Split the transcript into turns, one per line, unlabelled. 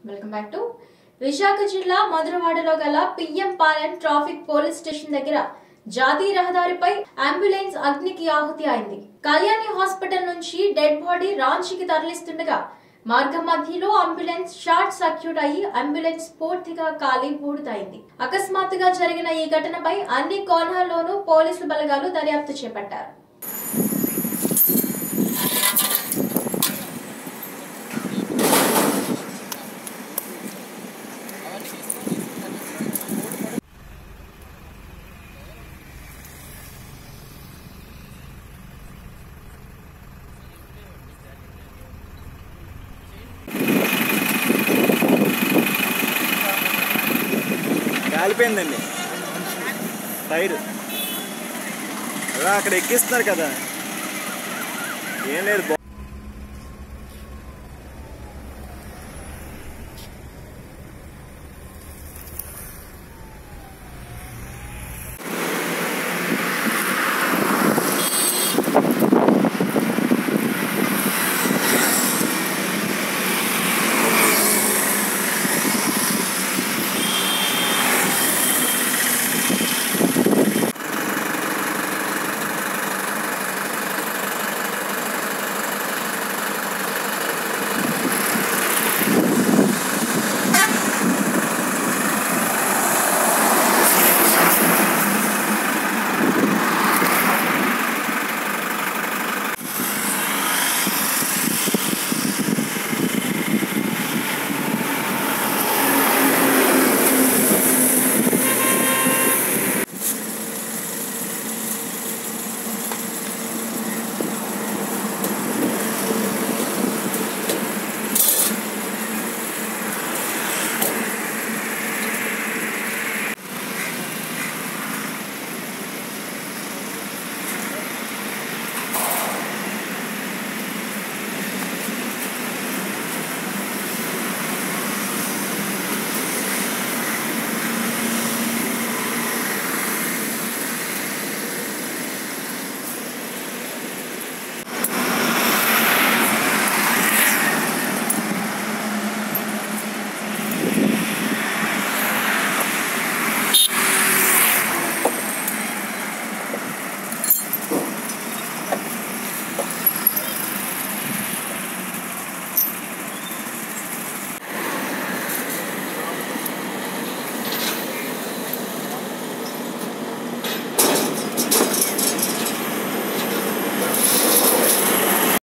welcome back to Visakha జిల్లా మధురవాడలో గల PM Palem traffic police station దగ్గర జాతీయ రహదారిపై అంబులెన్స్ అగ్నికి ఆహుతి అయింది కళ్యాణి హాస్పిటల్ నుంచి డెడ్ బాడీ రాంచీకి తరలిస్తుండగా మార్గం మధ్యలో అంబులెన్స్ షార్ట్ సర్క్యూట్ అయ్యి అంబులెన్స్ పూర్తిగా కాలి బూడిదైంది అకస్మాత్తుగా జరిగిన ఈ ఘటనపై అన్ని కోణాల్లోనూ పోలీసు బలగాలు దర్యాప్తు చేపట్టారు
కాలిపోయిందండి టైర్ అలా అక్కడ ఎక్కిస్తున్నారు కదా ఏం లేదు బా-